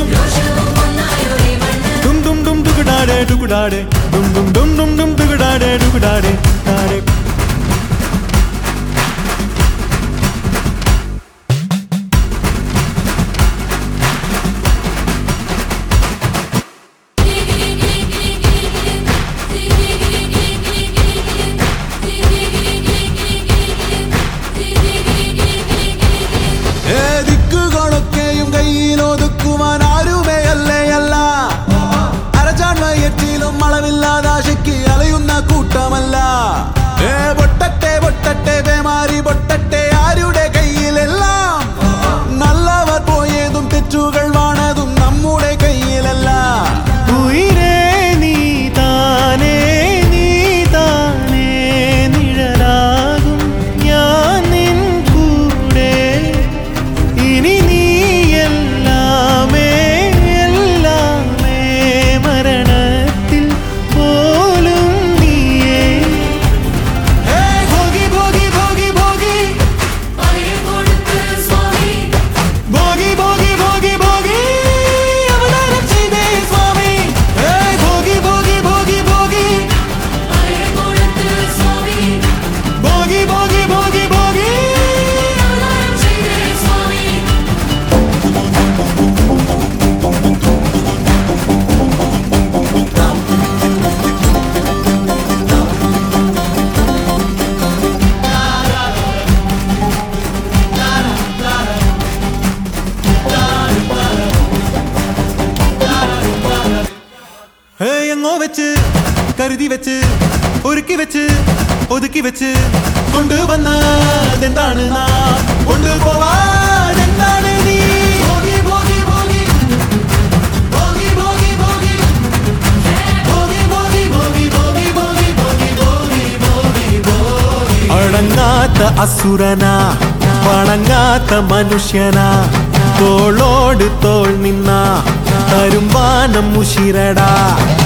ഡും ഡും ഡും ഡും ഡുകുടാടെ ഡുകുടാടെ ഡും ഡും ഡും ഡും ഡും ഡുകുടാടെ ഡുകുടാടെ ഡാടെ ഏ ദിക്കുകളൊക്കെയും കയ്യിലൊതുക്കുവാൻ ആരുമേ അല്ലേ അല്ല അരച്ചാൺവയറ്റിലും അളവില്ലാതാശയ്ക്ക് അലയുന്ന കൂട്ടമല്ല ഏ പൊട്ടട്ടെ പൊട്ടട്ടെ പേമാരി പൊട്ടട്ടെ ആരുടെ കയ്യിലെല്ലാം നല്ലവർ പോയതും തെറ്റുകൾ വാണതും നമ്മുടെ കയ്യിലല്ല ഉയിരേ നീ താനേ നീ താനേ നിഴലാകും ഞാൻ നിൻ കൂടെ ഇനി നീ എല്ലാമേ എല്ലാമേ മരണത്തിൽ പോലും നീയേ ഭോഗി ഭോഗി ഭോഗി ഭോഗി ഭോഗി ഭോഗി ഭോഗി ഭോഗി അവതാരം ചെയ്തേ സ്വാമി ഏയ് ഭോഗി ഭോഗി ഭോഗി ഭോഗി ഭോഗി ഭോഗി ഭോഗി ഭോഗി ഏയ് എങ്ങോ വെച്ച് കരുതി വെച്ച് ഒരുക്കി വെച്ച് ഒതുക്കി വെച്ച് കൊണ്ടുവന്നതെന്താണ് നാം കൊണ്ടുപോവാതെന്താണ് നീ ഭോഗി ഭോഗി ഭോഗി ഭോഗി ഭോഗി ഭോഗി ഭോഗി ഭോഗി ഭോഗി ഭോഗി ഭോഗി ഭോഗി ഭോഗി ഭോഗി അടങ്ങാത്ത അസുരന വണങ്ങാത്ത മനുഷ്യന തോളോട് തോൾ നിന്ന തരുമ്പാനം മുഷിരടാ